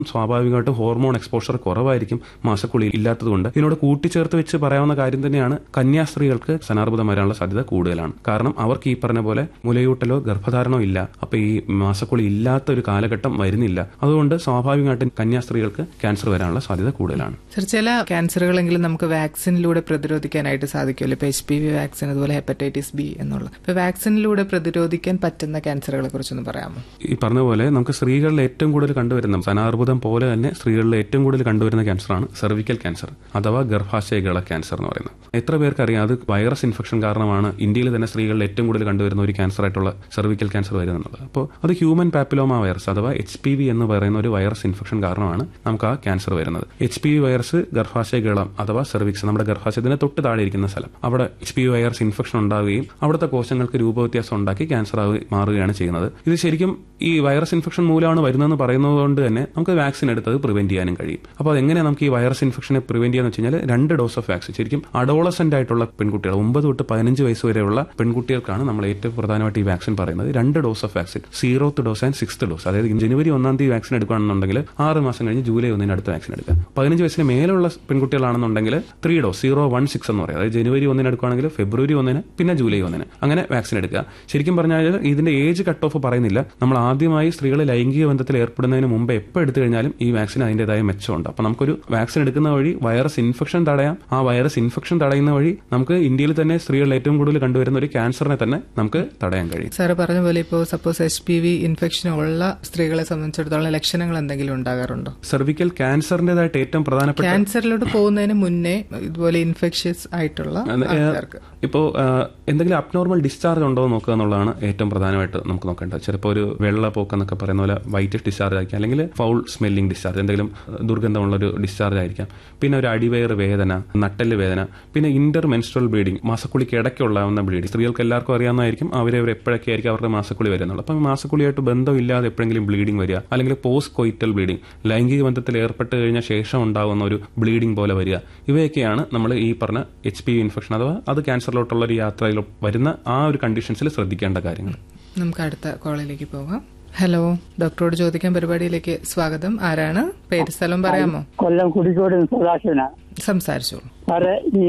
സ്വാഭാവികമായിട്ടും hormone exposure കുറവായിരിക്കും മാസക്കുളി ഇല്ലാത്തതുകൊണ്ട് ഇതിനോട് കൂട്ടിച്ചേർത്ത് വെച്ച് പറയാവുന്ന കാര്യം തന്നെയാണ് കന്യാസ്ത്രീകൾക്ക് സ്തനാർബുദം വരാനുള്ള സാധ്യത കൂടുതലാണ് കാരണം അവർക്ക് ഈ പറഞ്ഞ പോലെ മുലയൂട്ടലോ ഗർഭധാരണോ ഇല്ല അപ്പൊ ഈ മാസക്കുളി ഇല്ലാത്ത ഒരു കാലഘട്ടം വരുന്നില്ല അതുകൊണ്ട് സ്വാഭാവികമായിട്ടും കന്യാസ്ത്രീകൾക്ക് ക്യാൻസർ വരാനുള്ള സാധ്യത കൂടുതലാണ് സർ ചില ക്യാൻസറുകളെങ്കിലും നമുക്ക് വാക്സിനിലൂടെ പ്രതിരോധിക്കാനായിട്ട് സാധിക്കുമല്ലോ ഇപ്പൊ എച്ച് പി വി വാക്സിൻ അതുപോലെ ഹെപ്പറ്റൈറ്റിസ് ബി എന്നുള്ള ഇപ്പൊ വാക്സിനിലൂടെ പ്രതിരോധിക്കാൻ പറ്റുന്ന ക്യാൻസറുകളെ കുറിച്ചൊന്ന് പറയാമോ ഈ പറഞ്ഞ പോലെ നമുക്ക് സ്ത്രീകളിൽ ഏറ്റവും കൂടുതൽ കണ്ടുവരുന്ന സ്തനാർബുദം പോലെ തന്നെ സ്ത്രീകളിൽ ഏറ്റവും കൂടുതൽ കണ്ടുവരുന്ന ക്യാൻസറാണ് സെർവിക്കൽ ക്യാൻസർ അഥവാ ഗർഭാശയകള ക്യാൻസർ എന്ന് പറയുന്നത് എത്ര പേർക്ക് അറിയാം അത് വൈറസ് ഇൻഫെക്ഷൻ കാരണമാണ് ഇന്ത്യയിൽ തന്നെ സ്ത്രീകളിൽ ഏറ്റവും കൂടുതൽ കണ്ടുവരുന്ന ഒരു ക്യാൻസർ ആയിട്ടുള്ള സെർവിക്കൽ ക്യാൻസർ വരുന്നത് അപ്പോൾ അത് ഹ്യൂമൻ പാപ്പിലോമ വൈറസ് അഥവാ എച്ച് പി വി എന്ന് പറയുന്ന ഒരു വൈറസ് ഇൻഫെക്ഷൻ കാരണമാണ് നമുക്ക് ആ ക്യാൻസർ വരുന്നത് എച്ച് പി വി വൈറസ് ഗർഭാശയകളം അഥവാ സെർവിക്സ് നമ്മുടെ ഗർഭാശയത്തിന് തൊട്ട് താഴെ ഇരിക്കുന്ന സ്ഥലം അവിടെ H P V virus infection ഉണ്ടാവുകയും അവിടുത്തെ കോശങ്ങൾക്ക് രൂപവ്യത്യാസം ഉണ്ടാക്കി ക്യാൻസർ ആയി മാറുകയാണ് ചെയ്യുന്നത് ഇത് ശരിക്കും ഈ വൈറസ് ഇൻഫെക്ഷൻ മൂലമാണ് വരുന്നതെന്ന് പറയുന്നത് കൊണ്ട് തന്നെ നമുക്ക് വാക്സിൻ എടുത്തത് പ്രിവെന്റ് ചെയ്യാനും കഴിയും അപ്പോൾ അതെങ്ങനെ നമുക്ക് ഈ വൈറസ് ഇൻഫെക്ഷനെ പ്രിവെന്റ് ചെയ്യാന്ന് വെച്ച് കഴിഞ്ഞാൽ രണ്ട് ഡോസ് ഓഫ് വാക്സിൻ ശരിക്കും അഡോളസെന്റ് ആയിട്ടുള്ള പെൺകുട്ടികൾ ഒമ്പത് തൊട്ട് പതിനഞ്ച് വയസ്സ് വരെയുള്ള പെൺകുട്ടികൾക്കാണ് നമ്മൾ ഏറ്റവും പ്രധാനമായിട്ട് ഈ വാക്സിൻ പറയുന്നത് രണ്ട് dose of vaccine zeroth dose and sixth dose അതായത് ജനുവരി ഒന്നാം തീയതി വാക്സിൻ എടുക്കുകയാണെന്നുണ്ടെങ്കിൽ ആറ് മാസം കഴിഞ്ഞ് ജൂലൈ ഒന്നിന് അടുത്ത വാക്സിൻ എടുക്കുക പതിനഞ്ച് വയസ്സിന് മേലുള്ള പെൺകുട്ടികളാണെന്നുണ്ടെങ്കിൽ three dose zero one six എന്ന് പറയും അതായത് ജനുവരി ഒന്നിന് എടുക്കുകയാണെങ്കിൽ ഫെബ്രുവരി ഒന്നിന് പിന്നെ ജൂലൈ ഒന്നിന് അങ്ങനെ വാക്സിൻ എടുക്കുക ശരിക്കും പറഞ്ഞാൽ ഇതിന്റെ ഏജ് കട്ട് ഓഫ് പറയുന്നില്ല നമ്മൾ ആദ്യമായി സ്ത്രീകൾ ലൈംഗിക ബന്ധത്തിൽ ഏർപ്പെടുന്നതിന് മുമ്പ് എപ്പോൾ എടുത്തു കഴിഞ്ഞാലും ഈ വാക്സിൻ അതിൻ്റെതായ മെച്ചമുണ്ട് അപ്പൊ നമുക്കൊരു വാക്സിൻ എടുക്കുന്ന വഴി വൈറസ് ഇൻഫെക്ഷൻ തടയാം ആ വൈറസ് ഇൻഫെക്ഷൻ തടയുന്ന വഴി നമുക്ക് ഇന്ത്യയിൽ തന്നെ സ്ത്രീകളിൽ ഏറ്റവും കൂടുതൽ കണ്ടുവരുന്ന ഒരു ക്യാൻസറിനെ തന്നെ നമുക്ക് തടയാൻ കഴിയും സാറ് പറഞ്ഞ പോലെ ഇപ്പോൾ suppose H P V infection ഉള്ള സ്ത്രീകളെ സംബന്ധിച്ചിടത്തോളം ലക്ഷണങ്ങൾ എന്തെങ്കിലും ഉണ്ടാകാറുണ്ടോ സെർവിക്കൽ ക്യാൻസറിന്റേതായിട്ട് ഏറ്റവും പ്രധാനപ്പെട്ട ക്യാൻസറിലോട്ട് പോകുന്നതിന് മുന്നേ ഇതുപോലെ ഇൻഫെക്ഷ്യസ് ആയിട്ടുള്ള ആൾക്കാർക്ക് ഇപ്പോ എന്തെങ്കിലും അബ്നോർമൽ ഡിസ്ചാർജ് ഉണ്ടോ എന്ന് നോക്കുക എന്നുള്ളതാണ് ഏറ്റവും പ്രധാനമായിട്ട് നമുക്ക് നോക്കേണ്ടത് ചിലപ്പോൾ ഒരു വെള്ളപ്പോക്ക് എന്നൊക്കെ പറയുന്ന പോലെ വൈറ്റ് ഡിസ്ചാർജ് ആയിരിക്കാം അല്ലെങ്കിൽ ഫൗൾ സ്മെല്ലിംഗ് ഡിസ്ചാർജ് എന്തെങ്കിലും ദുർഗന്ധമുള്ള ഒരു ഡിസ്ചാർജ് ആയിരിക്കാം പിന്നെ ഒരു അടിവയർ വേദന നട്ടെല്ല് വേദന പിന്നെ ഇന്റർ മെൻസ്ട്രൽ ബ്ലീഡിംഗ് മാസക്കുളിക്ക് ഇടയ്ക്കുള്ളാവുന്ന ബ്ലീഡിംഗ് സ്ത്രീകൾക്ക് എല്ലാവർക്കും അറിയാവുന്നതായിരിക്കും അവരവർ എപ്പോഴൊക്കെ ആയിരിക്കും അവരുടെ മാസക്കുളി വരുന്നുള്ളത് അപ്പം മാസക്കുളിയായിട്ട് ബന്ധമില്ലാതെ എപ്പോഴെങ്കിലും ബ്ലീഡിംഗ് വരിക അല്ലെങ്കിൽ പോസ്റ്റ് കൊയിറ്റൽ ബ്ലീഡിംഗ് ലൈംഗിക ബന്ധത്തിൽ ഏർപ്പെട്ട് കഴിഞ്ഞ ശേഷം ഉണ്ടാകുന്ന ഒരു ബ്ലീഡിംഗ് പോലെ വരിക ഇവയൊക്കെയാണ് നമ്മൾ ഈ പറഞ്ഞ എച്ച് പി ഇൻഫെക്ഷൻ അഥവാ അത് ക്യാൻസറിലോട്ടുള്ള ഒരു യാത്രയിൽ വരുന്ന ആ ഒരു കണ്ടീഷൻസിൽ ശ്രദ്ധിക്കേണ്ട കാര്യങ്ങൾ നമുക്ക് അടുത്ത കോളിലേക്ക് പോകാം ഹലോ ഡോക്ടറോട് ചോദിക്കാൻ പരിപാടിയിലേക്ക് സ്വാഗതം ആരാണ് പേര് സ്ഥലം പറയാമോ കൊല്ലം കുടിക്കോട് സദാശിവനാണ് സംസാരിച്ചോളൂ സാറേ ഈ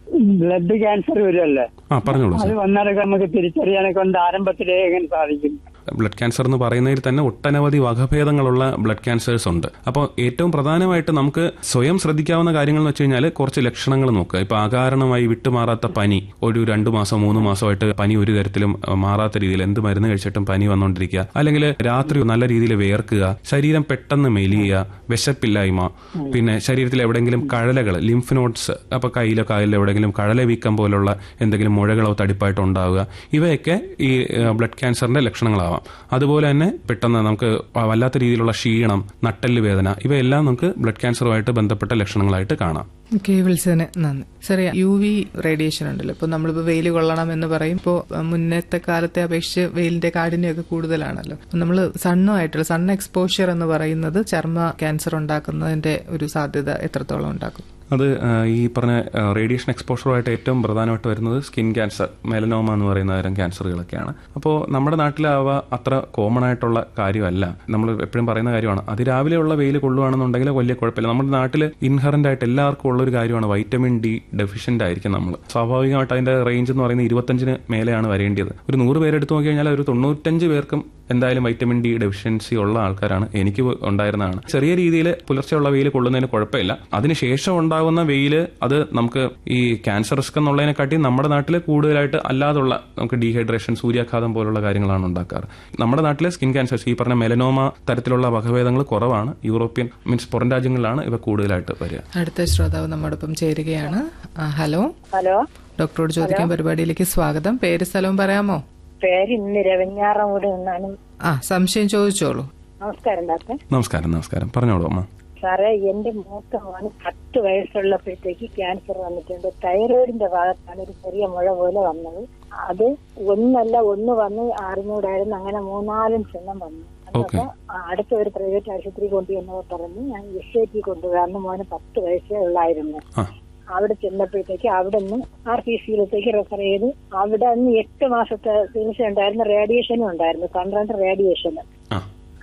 ബ്ലഡ് ക്യാൻസർ വരുമല്ലേ ആ പറഞ്ഞോളൂ അത് വന്നാലൊക്കെ നമുക്ക് തിരിച്ചറിയാനൊക്കെ കൊണ്ട് ആരംഭത്തിലേ എങ്ങനെ സാധിക്കും ബ്ലഡ് ക്യാൻസർ എന്ന് പറയുന്നതിൽ തന്നെ ഒട്ടനവധി വകഭേദങ്ങളുള്ള ബ്ലഡ് ക്യാൻസേഴ്സ് ഉണ്ട് അപ്പോൾ ഏറ്റവും പ്രധാനമായിട്ട് നമുക്ക് സ്വയം ശ്രദ്ധിക്കാവുന്ന കാര്യങ്ങൾ എന്ന് വെച്ച് കഴിഞ്ഞാൽ കുറച്ച് ലക്ഷണങ്ങൾ നോക്കുക ഇപ്പൊ അകാരണമായി വിട്ടുമാറാത്ത പനി ഒരു രണ്ടു മാസം മൂന്ന് മാസമായിട്ട് പനി ഒരു തരത്തിലും മാറാത്ത രീതിയിൽ എന്ത് മരുന്ന് കഴിച്ചിട്ടും പനി വന്നുകൊണ്ടിരിക്കുക അല്ലെങ്കിൽ രാത്രി നല്ല രീതിയിൽ വേർക്കുക ശരീരം പെട്ടെന്ന് മെലിയുക വിശപ്പില്ലായ്മ പിന്നെ ശരീരത്തിൽ എവിടെയെങ്കിലും കഴലകൾ ലിംഫ് നോട്ട്സ് അപ്പൊ കയ്യിലോ കാലിലോ എവിടെയെങ്കിലും കഴല വീക്കം പോലുള്ള എന്തെങ്കിലും മുഴകളോ തടിപ്പായിട്ടോ ഉണ്ടാവുക ഇവയൊക്കെ ഈ ബ്ലഡ് ക്യാൻസറിന്റെ ലക്ഷണങ്ങളാവാം അതുപോലെ തന്നെ പെട്ടെന്ന് നമുക്ക് വല്ലാത്ത രീതിയിലുള്ള ക്ഷീണം നട്ടെല്ല് വേദന ഇവയെല്ലാം നമുക്ക് ബ്ലഡ് ക്യാൻസറുമായിട്ട് ബന്ധപ്പെട്ട ലക്ഷണങ്ങളായിട്ട് കാണാം ഓക്കെ വിളിച്ചതിന് നന്ദി സാറേ യു വി റേഡിയേഷൻ ഉണ്ടല്ലോ ഇപ്പൊ നമ്മളിപ്പോ വെയിൽ കൊള്ളണം എന്ന് പറയും ഇപ്പോൾ മുന്നത്തെ കാലത്തെ അപേക്ഷിച്ച് വെയിലിന്റെ കാഠിന്യമൊക്കെ കൂടുതലാണല്ലോ നമ്മൾ സണ്ണുമായിട്ടുള്ള സൺ എക്സ്പോഷ്യർ എന്ന് പറയുന്നത് ചർമ്മ ക്യാൻസർ ഉണ്ടാക്കുന്നതിന്റെ ഒരു സാധ്യത എത്രത്തോളം ഉണ്ടാക്കും അത് ഈ പറഞ്ഞ റേഡിയേഷൻ എക്സ്പോഷറുമായിട്ട് ഏറ്റവും പ്രധാനമായിട്ട് വരുന്നത് സ്കിൻ ക്യാൻസർ മെലനോമ എന്ന് പറയുന്ന തരം ക്യാൻസറുകളൊക്കെയാണ് അപ്പോൾ നമ്മുടെ നാട്ടിൽ അവ അത്ര കോമൺ ആയിട്ടുള്ള കാര്യമല്ല നമ്മൾ എപ്പോഴും പറയുന്ന കാര്യമാണ് അതിരാവിലെയുള്ള വെയിൽ കൊള്ളുകയാണെന്നുണ്ടെങ്കിൽ വലിയ കുഴപ്പമില്ല നമ്മുടെ നാട്ടിൽ ഇൻഹറന്റ് ആയിട്ട് എല്ലാവർക്കും ഉള്ള ഒരു കാര്യമാണ് വൈറ്റമിൻ ഡി ഡെഫിഷ്യന്റ് ആയിരിക്കും നമ്മൾ സ്വാഭാവികമായിട്ട് അതിന്റെ റേഞ്ച് എന്ന് പറയുന്നത് ഇരുപത്തഞ്ചിന് മേലെയാണ് വരേണ്ടത് ഒരു നൂറ് പേരെടുത്ത് നോക്കി കഴിഞ്ഞാൽ ഒരു തൊണ്ണൂറ്റഞ്ച് പേർക്കും എന്തായാലും വൈറ്റമിൻ ഡി ഡെഫിഷ്യൻസി ഉള്ള ആൾക്കാരാണ് എനിക്ക് ഉണ്ടായിരുന്നതാണ് ചെറിയ രീതിയിൽ പുലർച്ചെയുള്ള വെയിൽ കൊള്ളുന്നതിന് കുഴപ്പമില്ല അതിനുശേഷം ഉണ്ടാകുന്ന വെയിൽ അത് നമുക്ക് ഈ ക്യാൻസർ റിസ്ക് എന്നുള്ളതിനെക്കാട്ടി നമ്മുടെ നാട്ടിൽ കൂടുതലായിട്ട് അല്ലാതുള്ള നമുക്ക് ഡീഹൈഡ്രേഷൻ സൂര്യാഘാതം പോലുള്ള കാര്യങ്ങളാണ് ഉണ്ടാക്കാറ് നമ്മുടെ നാട്ടിലെ സ്കിൻ ക്യാൻസേഴ്സ് ഈ പറഞ്ഞ മെലനോമ തരത്തിലുള്ള വകഭേദങ്ങൾ കുറവാണ് യൂറോപ്യൻ മീൻസ് പുറം രാജ്യങ്ങളിലാണ് ഇവ കൂടുതലായിട്ട് വരിക അടുത്ത ശ്രോതാവ് നമ്മോടൊപ്പം ചേരുകയാണ് ഹലോ ഹലോ ഡോക്ടറോട് ചോദിക്കാൻ പരിപാടിയിലേക്ക് സ്വാഗതം പേര് സ്ഥലവും പറയാമോ പേര് ഇന്ന് രവഞ്ഞാറമൂട് നിന്നാണ് ആ സംശയം ചോദിച്ചോളൂ നമസ്കാരം ഡോക്ടർ നമസ്കാരം നമസ്കാരം പറഞ്ഞോളൂ അമ്മ സാറേ എന്റെ മൂത്ത മോന് പത്ത് വയസ്സുള്ളപ്പോഴത്തേക്ക് ക്യാൻസർ വന്നിട്ടുണ്ട് തൈറോയിഡിന്റെ ഭാഗത്താണ് ഒരു ചെറിയ മുഴ പോലെ വന്നത് അത് ഒന്നല്ല ഒന്ന് വന്ന് അറിഞ്ഞൂടായിരുന്നു അങ്ങനെ മൂന്നാലും ചെണ്ണം വന്നു അപ്പൊ അടുത്ത ഒരു പ്രൈവറ്റ് ആശുപത്രി കൊണ്ടുവന്നവർ പറഞ്ഞു ഞാൻ എസ് ഐ ടി കൊണ്ടുപോകാന്ന് മോന് പത്ത് വയസ്സേ ഉള്ളായിരുന്നു അവിടെ ചെന്നപ്പോഴത്തേക്ക് അവിടെ നിന്ന് ആർ പി സിയിലത്തേക്ക് റെഫർ ചെയ്ത് അവിടെ നിന്ന് എട്ട് മാസത്തെ ചികിത്സ ഉണ്ടായിരുന്നു റേഡിയേഷനും ഉണ്ടായിരുന്നു പന്ത്രണ്ട് റേഡിയേഷന്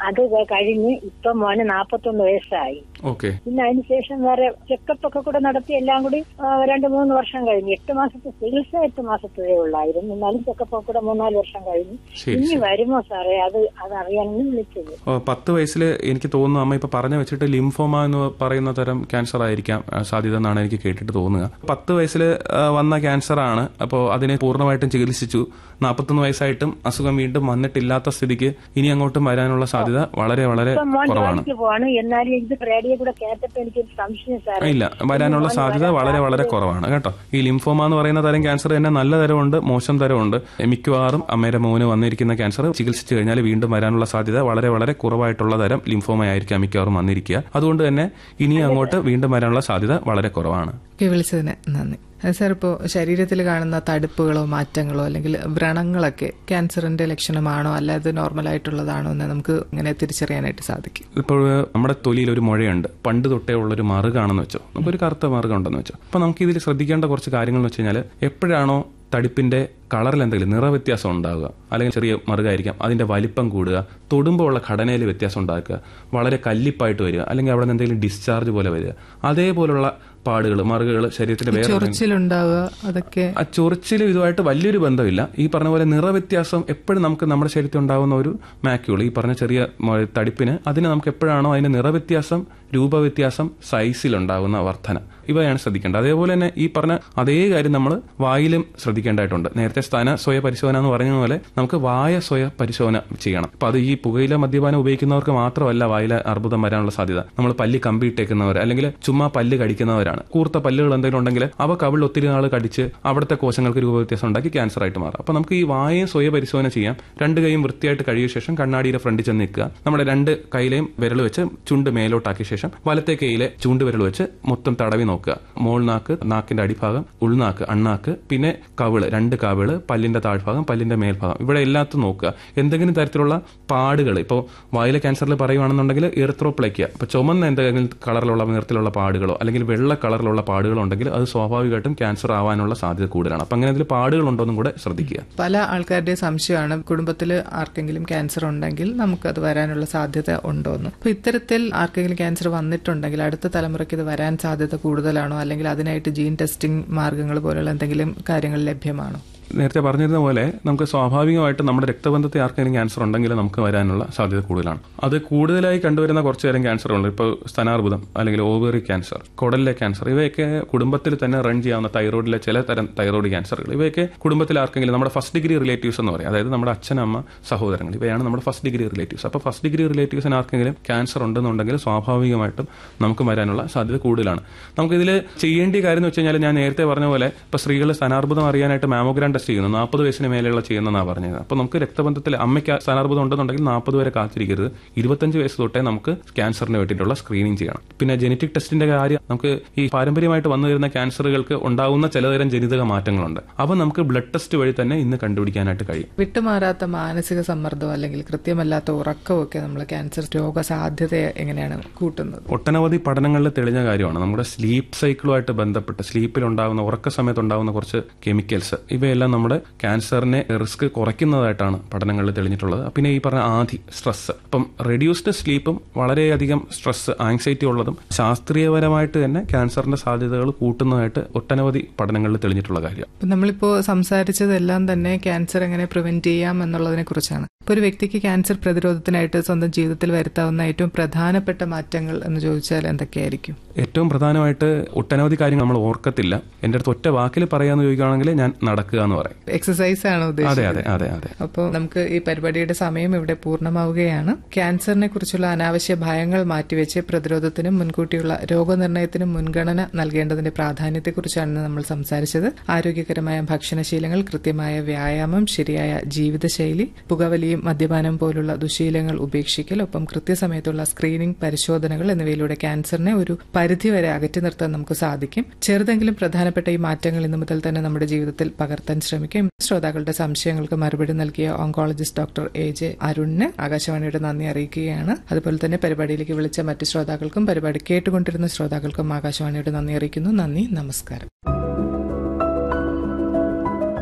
അത് കഴിഞ്ഞ് ഇപ്പൊ മോന് നാപ്പത്തൊന്ന് വയസ്സായി ഓക്കെ പിന്നെ അതിനുശേഷം വേറെ ചെക്കപ്പ് ഒക്കെ കൂടെ നടത്തി എല്ലാം കൂടി ആ, രണ്ട് മൂന്ന് വർഷം കഴിഞ്ഞു എട്ട് മാസത്തെ ചികിത്സ എട്ട് മാസത്തേ ഉള്ളായിരുന്നു എന്നാലും ചെക്കപ്പ് ഒക്കെ കൂടെ മൂന്നാല് വർഷം കഴിഞ്ഞു ശരി ഇനി വരുമോ സാറേ അത് അത് അറിയാനാണ് വിളിച്ചത് ഓ, പത്ത് വയസ്സിൽ എനിക്ക് തോന്നുന്നു അമ്മ ഇപ്പൊ പറഞ്ഞു വെച്ചിട്ട് ലിംഫോമ എന്ന് പറയുന്ന തരം ക്യാൻസർ ആയിരിക്കാം ആ, സാധ്യത എന്നാണ് എനിക്ക് കേട്ടിട്ട് തോന്നുക പത്ത് വയസ്സിൽ വന്ന ക്യാൻസർ ആണ് അപ്പോൾ അതിനെ പൂർണ്ണമായിട്ടും ചികിത്സിച്ചു നാൽപ്പത്തൊന്ന് വയസ്സായിട്ടും അസുഖം വീണ്ടും വന്നിട്ടില്ലാത്ത സ്ഥിതിക്ക് ഇനി അങ്ങോട്ടും വരാനുള്ള സാധ്യത വളരെ വളരെ ഇപ്പൊ മോൻ കുറവാണ് ജോലിക്ക് പോവാണ് എന്നാലും ഇത് റേഡിയോ കൂടെ കേട്ടപ്പോ എനിക്കൊരു സംശയം സാറേ ഇല്ല വരാനുള്ള മോൻ സാധ്യത വരാൻ വളരെ വളരെ കുറവാണ് കേട്ടോ ഈ ലിംഫോമ എന്ന് പറയുന്ന തരം ക്യാൻസർ തന്നെ നല്ല തരമുണ്ട് മോശം തരമുണ്ട് മിക്കവാറും അമ്മയുടെ മോന് വന്നിരിക്കുന്ന ക്യാൻസർ ചികിത്സിച്ചു കഴിഞ്ഞാൽ വീണ്ടും വരാനുള്ള സാധ്യത വളരെ വളരെ കുറവായിട്ടുള്ള തരം ലിംഫോമ ആയിരിക്കാം മിക്കവാറും വന്നിരിക്കുക അതുകൊണ്ട് തന്നെ ഇനി അങ്ങോട്ട് വീണ്ടും വരാനുള്ള സാധ്യത വളരെ കുറവാണ് ഒക്കെ വിളിച്ചതിന് നന്ദി അത് സാർ ഇപ്പോൾ ശരീരത്തിൽ കാണുന്ന തടുപ്പുകളോ മാറ്റങ്ങളോ അല്ലെങ്കിൽ വ്രണങ്ങളൊക്കെ ക്യാൻസറിന്റെ ലക്ഷണമാണോ അല്ല അത് നോർമൽ ആയിട്ടുള്ളതാണോ എന്ന് നമുക്ക് ഇങ്ങനെ തിരിച്ചറിയാനായിട്ട് സാധിക്കും ഇപ്പോൾ നമ്മുടെ തൊലിയിൽ ഒരു മുഴയുണ്ട് പണ്ട് തൊട്ടേ ഉള്ള ഒരു മറുകാണെന്ന് വെച്ചോ നമുക്കൊരു കറുത്ത മറുകുണ്ടെന്ന് വെച്ചോ അപ്പൊ നമുക്ക് ഇതിൽ ശ്രദ്ധിക്കേണ്ട കുറച്ച് കാര്യങ്ങൾ എന്ന് വെച്ച് കഴിഞ്ഞാൽ എപ്പോഴാണോ തടിപ്പിന്റെ കളറിൽ എന്തെങ്കിലും നിറവ്യത്യാസം ഉണ്ടാകുക അല്ലെങ്കിൽ ചെറിയ മറുകായിരിക്കാം അതിന്റെ വലിപ്പം കൂടുക തൊടുമ്പോൾ ഉള്ള ഘടനയിൽ വ്യത്യാസം ഉണ്ടാക്കുക വളരെ കല്ലിപ്പായിട്ട് വരിക അല്ലെങ്കിൽ അവിടെ നിന്ന് എന്തെങ്കിലും ഡിസ്ചാർജ് പോലെ വരിക അതേപോലുള്ള പാടുകൾ മറുകുകൾ ശരീരത്തിന്റെ വേറെ എന്തെങ്കിലും- ചൊറിച്ചിലുണ്ടാവുക അതൊക്കെ ആ ചൊറിച്ചിലും ഇതുമായിട്ട് വലിയൊരു ബന്ധമില്ല ഈ പറഞ്ഞ പോലെ നിറവ്യത്യാസം എപ്പോഴും നമുക്ക് നമ്മുടെ ശരീരത്തിൽ ഉണ്ടാകുന്ന ഒരു മാക്യൂൾ ഈ പറഞ്ഞ ചെറിയ മ- തടിപ്പിന് അതിന് നമുക്ക് എപ്പോഴാണോ അതിന്റെ നിറവ്യത്യാസം രൂപവ്യത്യാസം സൈസിൽ ഉണ്ടാകുന്ന വർധന ഇവയാണ് ശ്രദ്ധിക്കേണ്ടത് അതേപോലെ തന്നെ ഈ പറഞ്ഞ അതേ കാര്യം നമ്മൾ വായിലും ശ്രദ്ധിക്കേണ്ടതായിട്ടുണ്ട് നേരത്തെ സ്ഥാന സ്വയ പരിശോധന എന്ന് പറഞ്ഞ പോലെ നമുക്ക് വായ സ്വയ പരിശോധന ചെയ്യണം അപ്പൊ അത് ഈ പുകയില മദ്യപാനം ഉപയോഗിക്കുന്നവർക്ക് മാത്രമല്ല വായിലെ അർബുദം വരാനുള്ള സാധ്യത നമ്മൾ പല്ലി കമ്പിയിട്ടേക്കുന്നവർ അല്ലെങ്കിൽ ചുമ്മാ പല്ല് കടിക്കുന്നവരാണ് കൂർത്ത പല്ലുകൾ എന്തെങ്കിലും ഉണ്ടെങ്കിൽ അവ കവിൾ ഒത്തിരി നാൾ കടിച്ച് അവിടുത്തെ കോശങ്ങൾക്ക് രൂപവ്യത്യാസം ഉണ്ടാക്കി ക്യാൻസർ ആയിട്ട് മാറും അപ്പൊ നമുക്ക് ഈ വായയും സ്വയ പരിശോധന ചെയ്യാം രണ്ട് കൈയും വൃത്തിയായിട്ട് കഴിയ ശേഷം കണ്ണാടിയുടെ ഫ്രണ്ടിൽ ചെന്ന് നിൽക്കുക നമ്മുടെ രണ്ട് കൈയിലെയും വിരൽ വെച്ച് ചുണ്ട് മേലോട്ടാക്കിയ ശേഷം വലത്തെ കൈയിലെ ചൂണ്ട് വിരൽ വെച്ച് മൊത്തം തടവി നോക്കുക മോൾനാക്ക് നാക്കിന്റെ അടിഭാഗം ഉൾനാക്ക് അണ്ണാക്ക് പിന്നെ കവിള് രണ്ട് കവിള് പല്ലിന്റെ താഴ്ഭാഗം പല്ലിന്റെ മേൽഭാഗം ഇവിടെ എല്ലാത്തും നോക്കുക എന്തെങ്കിലും തരത്തിലുള്ള പാടുകൾ ഇപ്പോൾ വായിലെ ക്യാൻസറിൽ പറയുവാണെന്നുണ്ടെങ്കിൽ എറിത്രോപ്ലേക്കുക ഇപ്പൊ ചുമന്ന എന്തെങ്കിലും കളറിലുള്ള നിറത്തിലുള്ള പാടുകളോ അല്ലെങ്കിൽ വെള്ള കളറിലുള്ള പാടുകളോ ഉണ്ടെങ്കിൽ അത് സ്വാഭാവികമായിട്ടും ക്യാൻസർ ആവാനുള്ള സാധ്യത കൂടുതലാണ് അപ്പൊ അങ്ങനെ എന്തെങ്കിലും പാടുകൾ ഉണ്ടോ എന്നും കൂടെ ശ്രദ്ധിക്കുക പല ആൾക്കാരുടെ സംശയമാണ് കുടുംബത്തിൽ ആർക്കെങ്കിലും ക്യാൻസർ ഉണ്ടെങ്കിൽ നമുക്കത് വരാനുള്ള സാധ്യത ഉണ്ടോ എന്ന് അപ്പൊ ഇത്തരത്തിൽ ആർക്കെങ്കിലും ക്യാൻസർ വന്നിട്ടുണ്ടെങ്കിൽ അടുത്ത തലമുറയ്ക്ക് ഇത് വരാൻ സാധ്യത കൂടുതലാണോ അല്ലെങ്കിൽ അതിനായിട്ട് ജീൻ ടെസ്റ്റിംഗ് മാർഗങ്ങൾ പോലുള്ള എന്തെങ്കിലും കാര്യങ്ങൾ ലഭ്യമാണോ നേരത്തെ പറഞ്ഞിരുന്ന പോലെ നമുക്ക് സ്വാഭാവികമായിട്ട് നമ്മുടെ രക്തബന്ധത്തെ ആർക്കെങ്കിലും ക്യാൻസർ ഉണ്ടെങ്കിൽ നമുക്ക് വരാനുള്ള സാധ്യത കൂടുതലാണ് അത് കൂടുതലായി കണ്ടുവരുന്ന കുറച്ച് തരം ക്യാൻസറുണ്ട് ഇപ്പോൾ സ്തനാർബുദം അല്ലെങ്കിൽ ഓവറി ക്യാൻസർ കുടലിലെ ക്യാൻസർ ഇവയൊക്കെ കുടുംബത്തിൽ തന്നെ റൺ ചെയ്യാവുന്ന തൈറോയിഡിലെ ചില തരം തൈറോയിഡ് ക്യാൻസറുകൾ ഇവയൊക്കെ കുടുംബത്തിൽ ആർക്കെങ്കിലും നമ്മുടെ ഫസ്റ്റ് ഡിഗ്രി റിലേറ്റീവ്സ് എന്ന് പറയും അതായത് നമ്മുടെ അച്ഛൻ അമ്മ സഹോദരങ്ങൾ ഇവയാണ് നമ്മുടെ ഫസ്റ്റ് ഡിഗ്രി റിലേറ്റീവ്സ് അപ്പോൾ ഫസ്റ്റ് ഡിഗ്രി റിലേറ്റീവ്സിന് ആർക്കെങ്കിലും ക്യാൻസർ ഉണ്ടെന്നുണ്ടെങ്കിൽ സ്വാഭാവികമായിട്ടും നമുക്ക് വരാനുള്ള സാധ്യത കൂടുതലാണ് നമുക്കിതിൽ ചെയ്യേണ്ട കാര്യം എന്ന് വെച്ച് കഴിഞ്ഞാൽ ഞാൻ നേരത്തെ പറഞ്ഞ പോലെ ഇപ്പോൾ സ്ത്രീകൾ സ്ഥാനാർബുദം അറിയാനായിട്ട് മാമോഗ്രാം ടെസ്റ്റ് ചെയ്യുന്നു നാൽപ്പത് വയസ്സിന് മേലെയുള്ള ചെയ്യുന്നതാണ് പറഞ്ഞത് അപ്പോൾ നമുക്ക് രക്തബന്ധത്തിൽ അമ്മയ്ക്ക് സ്ഥാനാർബുദം ഉണ്ടെന്നുണ്ടെങ്കിൽ നാൽപ്പത് വരെ കാത്തിരിക്കരുത് ഇരുപത്തഞ്ച് വയസ്സ് തൊട്ടേ നമുക്ക് ക്യാൻസറിന് വേണ്ടിയിട്ടുള്ള സ്ക്രീനിങ് ചെയ്യണം പിന്നെ ജനറ്റിക് ടെസ്റ്റിന്റെ കാര്യം നമുക്ക് ഈ പാരമ്പര്യമായിട്ട് വന്നു വരുന്ന ക്യാൻസറുകൾക്ക് ഉണ്ടാകുന്ന ചിലതരം ജനിതക മാറ്റങ്ങളുണ്ട് അവ നമുക്ക് ബ്ലഡ് ടെസ്റ്റ് വഴി തന്നെ ഇന്ന് കണ്ടുപിടിക്കാനായിട്ട് കഴിയും വിട്ടുമാറാത്ത മാനസിക സമ്മർദ്ദം അല്ലെങ്കിൽ കൃത്യമല്ലാത്ത ഉറക്കമൊക്കെ നമ്മൾ ക്യാൻസർ രോഗസാധ്യതയെ എങ്ങനെയാണ് കൂട്ടുന്നത് ഒട്ടനവധി പഠനങ്ങളിൽ തെളിഞ്ഞ കാര്യമാണ് നമ്മുടെ സ്ലീപ്പ് സൈക്കിളുമായിട്ട് ബന്ധപ്പെട്ട് സ്ലീപ്പിൽ ഉണ്ടാകുന്ന ഉറക്ക സമയത്ത് ഉണ്ടാകുന്ന കുറച്ച് കെമിക്കൽസ് ഇവയെല്ലാം നമ്മുടെ ക്യാൻസറിനെ റിസ്ക് കുറയ്ക്കുന്നതായിട്ടാണ് പഠനങ്ങളിൽ തെളിഞ്ഞിട്ടുള്ളത് പിന്നെ ഈ പറഞ്ഞ ആധി സ്ട്രെസ് അപ്പം റെഡ്യൂസ്ഡ് സ്ലീപ്പും വളരെയധികം സ്ട്രെസ് ആങ്സൈറ്റി ഉള്ളതും ശാസ്ത്രീയപരമായിട്ട് തന്നെ ക്യാൻസറിന്റെ സാധ്യതകൾ കൂട്ടുന്നതായിട്ട് ഒട്ടനവധി പഠനങ്ങളിൽ തെളിഞ്ഞിട്ടുള്ള കാര്യം ഇപ്പൊ നമ്മളിപ്പോ സംസാരിച്ചതെല്ലാം തന്നെ ക്യാൻസർ എങ്ങനെ പ്രിവെന്റ് ചെയ്യാം എന്നുള്ളതിനെ കുറിച്ചാണ് ഇപ്പൊ ഒരു വ്യക്തിക്ക് ക്യാൻസർ പ്രതിരോധത്തിനായിട്ട് സ്വന്തം ജീവിതത്തിൽ വരുത്താവുന്ന ഏറ്റവും പ്രധാനപ്പെട്ട മാറ്റങ്ങൾ എന്ന് ചോദിച്ചാൽ എന്തൊക്കെയായിരിക്കും ഏറ്റവും പ്രധാനമായിട്ട് ഒട്ടനവധി കാര്യങ്ങൾ നമ്മൾ ഓർക്കത്തില്ല എന്റെ അടുത്ത് ഒറ്റ വാക്കിൽ പറയാന്ന് ചോദിക്കുകയാണെങ്കിൽ ഞാൻ നടക്കുക എന്ന് പറയും എക്സസൈസ് ആണ് അതെ ഉദ്ദേശിച്ചത് അതെ അതെ അതെ അപ്പോൾ നമുക്ക് ഈ പരിപാടിയുടെ സമയം ഇവിടെ പൂർണ്ണമാവുകയാണ് ക്യാൻസറിനെ കുറിച്ചുള്ള അനാവശ്യ ഭയങ്ങൾ മാറ്റിവെച്ച് പ്രതിരോധത്തിനും മുൻകൂട്ടിയുള്ള രോഗനിർണയത്തിനും മുൻഗണന നൽകേണ്ടതിന്റെ പ്രാധാന്യത്തെക്കുറിച്ചാണ് നമ്മൾ സംസാരിച്ചത് ആരോഗ്യകരമായ ഭക്ഷണശീലങ്ങൾ കൃത്യമായ വ്യായാമം ശരിയായ ജീവിതശൈലി പുകവലിയും മദ്യപാനം പോലുള്ള ദുശീലങ്ങൾ ഉപേക്ഷിക്കൽ ഒപ്പം കൃത്യസമയത്തുള്ള സ്ക്രീനിംഗ് പരിശോധനകൾ എന്നിവയിലൂടെ ക്യാൻസറിനെ ഒരു പരിധിവരെ അകറ്റി നിർത്താൻ നമുക്ക് സാധിക്കും ചെറുതെങ്കിലും പ്രധാനപ്പെട്ട ഈ മാറ്റങ്ങൾ ഇന്നു മുതൽ തന്നെ നമ്മുടെ ജീവിതത്തിൽ പകർത്താൻ ശ്രമിക്കും ശ്രോതാക്കളുടെ സംശയങ്ങൾക്ക് മറുപടി നൽകിയ ഓങ്കോളജിസ്റ്റ് ഡോക്ടർ എ ജെ അരുണിന് ആകാശവാണിയുടെ നന്ദി അറിയിക്കുകയാണ് അതുപോലെ തന്നെ പരിപാടിയിലേക്ക് വിളിച്ച മറ്റ് ശ്രോതാക്കൾക്കും പരിപാടി കേട്ടുകൊണ്ടിരുന്ന ശ്രോതാക്കൾക്കും ആകാശവാണിയുടെ നന്ദി അറിയിക്കുന്നു നന്ദി നമസ്കാരം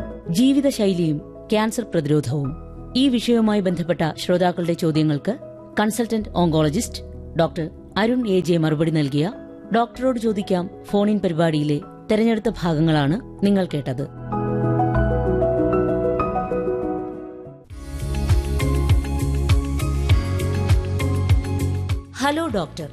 ജീവിതശൈലിയും ക്യാൻസർ പ്രതിരോധവും ഈ വിഷയവുമായി ബന്ധപ്പെട്ട ശ്രോതാക്കളുടെ ചോദ്യങ്ങൾക്ക് consultant oncologist doctor Arun A J മറുപടി നൽകിയ ഡോക്ടറോട് ചോദിക്കാം ഫോണിൻ പരിപാടിയിലെ തെരഞ്ഞെടുത്ത ഭാഗങ്ങളാണ് നിങ്ങൾ കേട്ടത് ഹലോ ഡോക്ടർ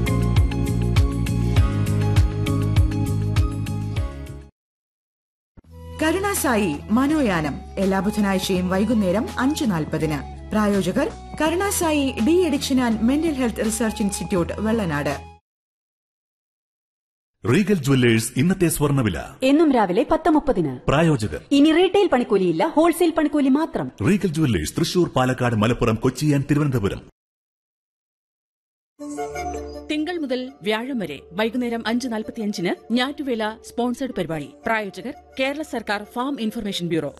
കരുണാസായി മനോയാനം എല്ലാ ബുധനാഴ്ചയും വൈകുന്നേരം അഞ്ച് നാൽപ്പതിന് പ്രായോജകർ Karunasai de addiction and mental health research institute Vellanad Regal Jewellers ഇന്നത്തെ സ്വർണ്ണവില എന്നും രാവിലെ പത്ത് മുപ്പതിന് പ്രായോജകർ ഇനി റീറ്റെയിൽ പണിക്കൂലിയില്ല ഹോൾസെയിൽ പണിക്കൂലി മാത്രം Regal Jewellers Thrissur Palakkad Malappuram Kochi and Thiruvananthapuram തിങ്കൾ മുതൽ വ്യാഴം വരെ വൈകുന്നേരം അഞ്ച് നാൽപ്പത്തിയഞ്ചിന് ഞാറ്റുവേല സ്പോൺസേഡ് പരിപാടി പ്രായോജകർ കേരള സർക്കാർ ഫാം ഇൻഫർമേഷൻ ബ്യൂറോ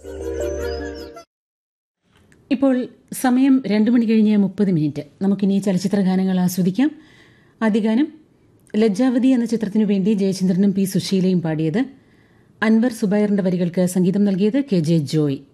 ഇപ്പോൾ സമയം രണ്ടു മണി കഴിഞ്ഞ് മുപ്പത് മിനിറ്റ് നമുക്കിനി ചലച്ചിത്ര ഗാനങ്ങൾ ആസ്വദിക്കാം ആദ്യ ഗാനം ലജ്ജാവതി എന്ന ചിത്രത്തിനു വേണ്ടി ജയചന്ദ്രനും പി സുശീലയും പാടിയത് അൻവർ സുബൈറിന്റെ വരികൾക്ക് സംഗീതം നൽകിയത് കെ ജെ ജോയ്